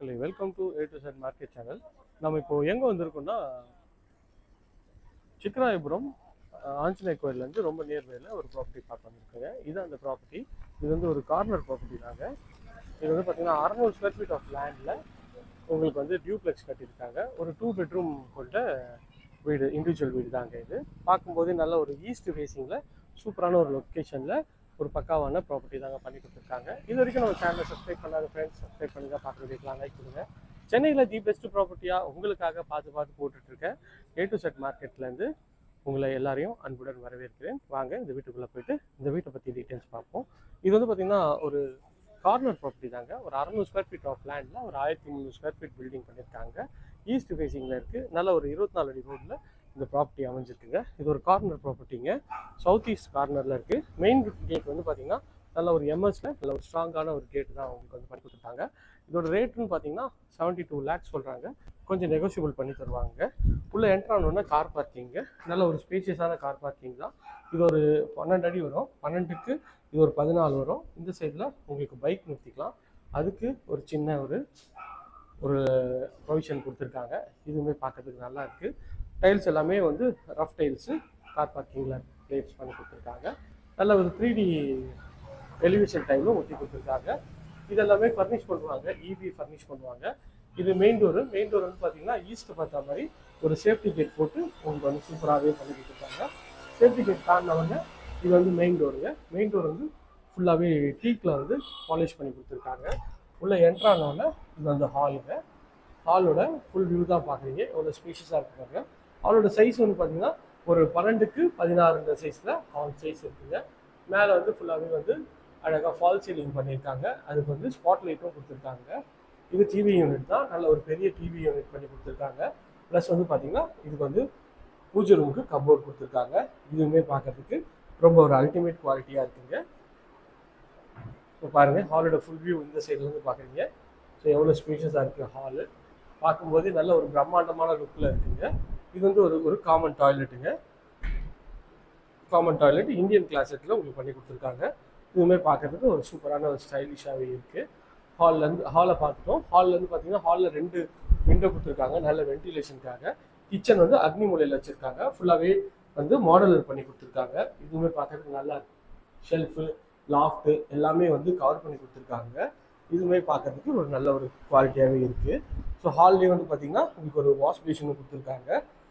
மக்களே welcome to A to Z market channel நம்ம இப்போ எங்கே வந்திருக்கோம்னா சிக்கராயபுரம் அஹ், ஆஞ்சநேய கோயிலேருந்து ரொம்ப நியர்பையில் ஒரு ப்ராப்பர்ட்டி பார்க்க வந்திருக்கோங்க இது அந்த ப்ராப்பர்ட்டி இது வந்து ஒரு கார்னர் ப்ராப்பர்ட்டி தாங்க இது வந்து பார்த்தீங்கன்னா அறநூறு ஸ்கொயர் ஃபீட் ஆஃப் லேண்டில் உங்களுக்கு வந்து டியூப்ளெக்ஸ் கட்டியிருக்காங்க ஒரு டூ பெட்ரூம் கொண்ட வீடு இண்டிவிஜுவல் வீடு தாங்க இது பார்க்கும்போது நல்ல ஒரு ஈஸ்ட் ஃபேஸிங்கில் சூப்பரான ஒரு லொக்கேஷனில் ஒரு பக்காவான ப்ராப்பர்ட்டி தாங்க பண்ணி கொடுத்துருக்காங்க இது வரைக்கும் நம்ம சேனலை சப்ஸ்கிரைப் பண்ணாத ஃப்ரெண்ட்ஸ் சப்ஸ்கிரைப் பண்ணி தான் பார்க்குறதுக்கலாம் லைக் கொடுங்க சென்னையில் தி பெஸ்ட் ப்ராப்பர்ட்டியாக உங்களுக்காக பார்த்து பார்த்து போட்டுட்ருக்கேன் ஏ டு செட் மார்க்கெட்லேருந்து உங்களை எல்லாரையும் அன்புடன் வரவேற்கிறேன் வாங்க இந்த வீட்டுக்குள்ளே போயிட்டு இந்த வீட்டை பற்றி டீட்டெயில்ஸ் பார்ப்போம் இது வந்து பார்த்திங்கன்னா ஒரு கார்னர் ப்ராப்பர்ட்டி தாங்க ஒரு அறநூறு ஸ்கொயர் ஃபீட் ஆஃப் லேண்டில் ஒரு ஆயிரத்தி முந்நூறு ஸ்கொயர் ஃபீட் பில்டிங் பண்ணியிருக்காங்க ஈஸ்ட் ஃபேஸிங்கில் இருக்குது நல்ல ஒரு இருபத்தி நாலு அடி ரோட்டில் இந்த ப்ராப்பர்ட்டி அமைஞ்சிருக்குங்க இது ஒரு கார்னர் ப்ராப்பர்ட்டிங்க சவுத் ஈஸ்ட் கார்னரில் இருக்குது மெயின் கேட் வந்து பார்த்திங்கன்னா நல்ல ஒரு எம்எஸ்ல நல்ல ஒரு ஸ்ட்ராங்கான ஒரு கேட் தான் உங்களுக்கு வந்து பண்ணி கொடுத்துருக்காங்க இதோட ரேட்டுன்னு பார்த்தீங்கன்னா செவன்ட்டி டூ லேக்ஸ் சொல்கிறாங்க கொஞ்சம் நெகோஷியபிள் பண்ணி தருவாங்க உள்ளே என்ட்ரு ஆனோடனே கார் பார்க்கிங்கு நல்ல ஒரு ஸ்பேஷியஸான கார் பார்க்கிங் தான் இது ஒரு பன்னெண்டு அடி வரும் பன்னெண்டுக்கு இது ஒரு பதினாலு வரும் இந்த சைடில் உங்களுக்கு பைக் நிறுத்திக்கலாம் அதுக்கு ஒரு சின்ன ஒரு ஒரு ப்ரொவிஷன் கொடுத்துருக்காங்க இதுவுமே பார்க்கறதுக்கு நல்லா இருக்குது டைல்ஸ் எல்லாமே வந்து ரஃப் டைல்ஸு கார் பார்க்கிங்கில் பிளேஸ் பண்ணி கொடுத்துருக்காங்க நல்ல ஒரு த்ரீ டி எலிவேஷன் டைலும் ஒட்டி கொடுத்துருக்காங்க இதெல்லாமே ஃபர்னிஷ் பண்ணுவாங்க இபி ஃபர்னிஷ் பண்ணுவாங்க இது மெயின் டோரு மெயின் டோர் வந்து பார்த்தீங்கன்னா ஈஸ்ட் பார்த்த மாதிரி ஒரு சேஃப்டி கேட் போட்டு உங்களுக்கு வந்து சூப்பராகவே பண்ணி கொடுத்துருக்காங்க சேஃப்டி கேட் தாண்டினவங்க இது வந்து மெயின் டோருங்க மெயின் டோர் வந்து ஃபுல்லாகவே டீக்கில் வந்து பாலிஷ் பண்ணி கொடுத்துருக்காங்க உள்ளே என்ட்ரானோடனே இது வந்து ஹாலுங்க ஹாலோட ஃபுல் வியூ தான் பார்க்குறீங்க எவ்வளோ ஸ்பேஷியஸாக இருக்கு பாருங்க ஹாலோட சைஸ் வந்து பார்த்தீங்கன்னா ஒரு பன்னெண்டுக்கு பதினாறுன்ற சைஸில் ஹால் சைஸ் இருக்குங்க மேலே வந்து ஃபுல்லாகவே வந்து அழகாக ஃபால் சீலிங் பண்ணியிருக்காங்க அதுக்கு வந்து ஸ்பாட் லைட்டும் கொடுத்துருக்காங்க இது டிவி யூனிட் தான் நல்ல ஒரு பெரிய டிவி யூனிட் பண்ணி கொடுத்துருக்காங்க ப்ளஸ் வந்து பார்த்தீங்கன்னா இதுக்கு வந்து பூஜை ரூமுக்கு கபோர்ட் கொடுத்துருக்காங்க இதுவுமே பார்க்கறதுக்கு ரொம்ப ஒரு அல்டிமேட் குவாலிட்டியாக இருக்குங்க ஸோ பாருங்கள் ஹாலோட ஃபுல் வியூ இந்த சைட்லேருந்து பார்க்குறீங்க ஸோ எவ்வளோ ஸ்பேஷியஸாக இருக்குது ஹாலு பார்க்கும்போது நல்ல ஒரு பிரம்மாண்டமான லுக்கில் இருக்குங்க இது வந்து ஒரு ஒரு காமன் டாய்லெட்டுங்க காமன் டாய்லெட் இந்தியன் கிளாசெட்டில் உங்களுக்கு பண்ணி கொடுத்துருக்காங்க இதுவுமே பார்க்கறதுக்கு ஒரு சூப்பரான ஒரு ஸ்டைலிஷாகவே இருக்குது ஹால்லேருந்து ஹாலை பார்த்துட்டோம் ஹால்லேருந்து பார்த்தீங்கன்னா ஹாலில் ரெண்டு விண்டோ கொடுத்துருக்காங்க நல்ல வென்டிலேஷனுக்காக கிச்சன் வந்து அக்னி மூலையில் வச்சுருக்காங்க ஃபுல்லாகவே வந்து மாடலர் பண்ணி கொடுத்துருக்காங்க இதுவுமே பார்க்கறதுக்கு நல்லா இருக்கு ஷெல்ஃபு லாஃப்ட்டு எல்லாமே வந்து கவர் பண்ணி கொடுத்துருக்காங்க இதுவுமே பார்க்கறதுக்கு ஒரு நல்ல ஒரு குவாலிட்டியாகவே இருக்குது ஸோ ஹால்லேயே வந்து பார்த்தீங்கன்னா உங்களுக்கு ஒரு வாஷ் பேஷனும் கொடுத்துருக்காங்க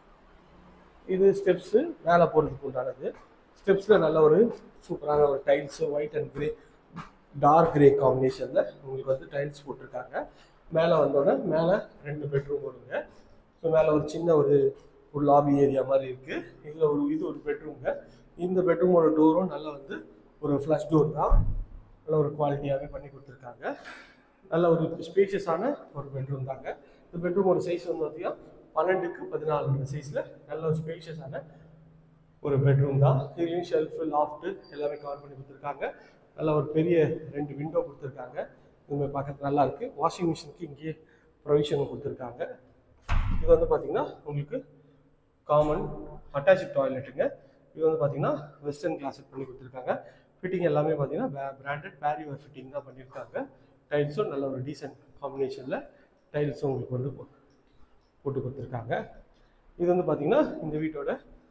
இது ஸ்டெப்ஸு மேலே போகிறதுக்கு உண்டானது ஸ்டெப்ஸில் நல்ல ஒரு சூப்பரான ஒரு tiles white and grey dark grey காம்பினேஷனில் உங்களுக்கு வந்து டைல்ஸ் போட்டிருக்காங்க மேலே வந்தோடனே மேலே ரெண்டு பெட்ரூம் வருங்க ஸோ மேலே ஒரு சின்ன ஒரு ஒரு லாபி ஏரியா மாதிரி இருக்குது இதில் ஒரு இது ஒரு பெட்ரூம்ங்க இந்த பெட்ரூமோட டோரும் நல்லா வந்து ஒரு ஃப்ளஷ் டோர் தான் நல்ல ஒரு குவாலிட்டியாகவே பண்ணி கொடுத்துருக்காங்க நல்ல ஒரு ஸ்பேஷியஸான ஒரு பெட்ரூம் தாங்க இந்த பெட்ரூமோட சைஸ் வந்து பார்த்தீங்கன்னா பன்னெண்டுக்கு பதினாலு சைஸில் நல்ல ஒரு ஸ்பேஷியஸான ஒரு பெட்ரூம் தான் இதுலேயும் ஷெல்ஃபு லாஃப்ட்டு எல்லாமே கவர் பண்ணி கொடுத்துருக்காங்க நல்ல ஒரு பெரிய ரெண்டு விண்டோ கொடுத்துருக்காங்க இவங்க பார்க்கறது நல்லா இருக்குது வாஷிங் மிஷினுக்கு இங்கேயே ப்ரொவிஷனும் கொடுத்துருக்காங்க இது வந்து பார்த்தீங்கன்னா உங்களுக்கு காமன் அட்டாச்சு டாய்லெட்டுங்க இது வந்து பார்த்தீங்கன்னா வெஸ்டர்ன் கிளாஸட் பண்ணி கொடுத்துருக்காங்க ஃபிட்டிங் எல்லாமே பார்த்தீங்கன்னா பிராண்டட் பேரிவர் ஃபிட்டிங் தான் பண்ணியிருக்காங்க டைல்ஸும் நல்ல ஒரு டீசென்ட் காம்பினேஷனில் டைல்ஸும் உங்களுக்கு வந்து போ- போட்டு கொடுத்துருக்காங்க இது வந்து பார்த்தீங்கன்னா இந்த வீட்டோட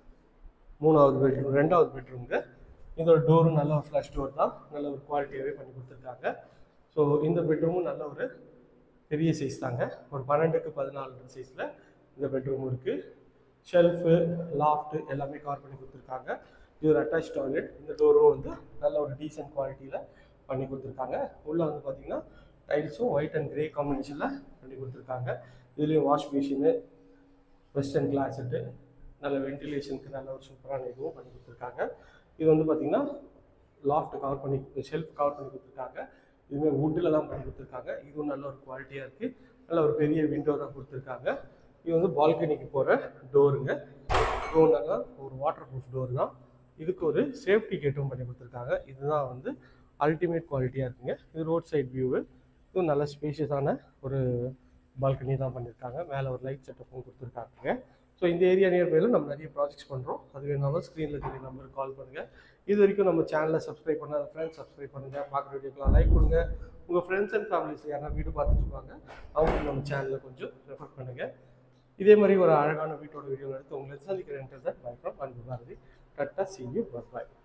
மூணாவது பெட்ரூம் ரெண்டாவது பெட்ரூம்ங்க இதோட டோரும் நல்ல ஒரு ஃப்ளஷ் டோர் தான் நல்ல ஒரு குவாலிட்டியாகவே பண்ணி கொடுத்துருக்காங்க ஸோ இந்த பெட்ரூமும் நல்ல ஒரு பெரிய சைஸ் தாங்க ஒரு பன்னெண்டுக்கு பதினாலு சைஸில் இந்த பெட்ரூமும் இருக்குது ஷெல்ஃபு லாஃப்ட்டு எல்லாமே கவர் பண்ணி கொடுத்துருக்காங்க இது ஒரு அட்டாச் டாய்லெட் இந்த டோரும் வந்து நல்ல ஒரு டீசென்ட் குவாலிட்டியில் பண்ணி கொடுத்துருக்காங்க உள்ளே வந்து பார்த்தீங்கன்னா டைல்ஸும் ஒயிட் அண்ட் கிரே காம்பினேஷனில் பண்ணி கொடுத்துருக்காங்க இதுலேயும் வாஷ் மிஷினு வெஸ்டர்ன் கிளாஸெட்டு நல்ல வென்டிலேஷனுக்கு நல்ல ஒரு சூப்பரான இதுவும் பண்ணி கொடுத்துருக்காங்க இது வந்து பார்த்தீங்கன்னா லாஃப்ட் கவர் பண்ணி ஷெல்ஃப் கவர் பண்ணி கொடுத்துருக்காங்க இதுவுமே வுட்டில் தான் பண்ணி கொடுத்துருக்காங்க இதுவும் நல்ல ஒரு குவாலிட்டியாக இருக்குது நல்ல ஒரு பெரிய விண்டோ தான் கொடுத்துருக்காங்க இது வந்து பால்கனிக்கு போகிற டோருங்க இதுவும் நல்லா ஒரு வாட்டர் ப்ரூஃப் டோர் தான் இதுக்கு ஒரு சேஃப்டி கேட்டும் பண்ணி கொடுத்துருக்காங்க இதுதான் வந்து அல்டிமேட் குவாலிட்டியாக இருக்குங்க இது ரோட் சைட் வியூவு இதுவும் நல்ல ஸ்பேஷியஸான ஒரு பால்கனி தான் பண்ணியிருக்காங்க மேலே ஒரு லைட் செட்டப்பும் கொடுத்துருக்காங்க ஸோ ஸோ இந்த ஏரியா நியர்பையில் நம்ம நிறைய ப்ராஜெக்ட்ஸ் பண்ணுறோம் அது வேணாலும் ஸ்க்ரீனில் தெரிய நம்பருக்கு கால் பண்ணுங்கள் இது வரைக்கும் நம்ம சேனலை சப்ஸ்கிரைப் பண்ணாத ஃப்ரெண்ட்ஸ் சப்ஸ்கிரைப் பண்ணுங்கள் பார்க்குற வீடியோக்கெலாம் லைக் கொடுங்க உங்கள் ஃப்ரெண்ட்ஸ் அண்ட் ஃபேமிலிஸ் யாரா வீடு பார்த்துட்டு இருப்பாங்க அவங்களுக்கு நம்ம சேனலில் கொஞ்சம் ரெஃபர் பண்ணுங்கள் இதே மாதிரி ஒரு அழகான வீட்டோட வீடியோ எடுத்து உங்களை சந்திக்கிறேன்றது பயக்கம் அன்பு பாரதி கரெக்டாக சி யூ பாய்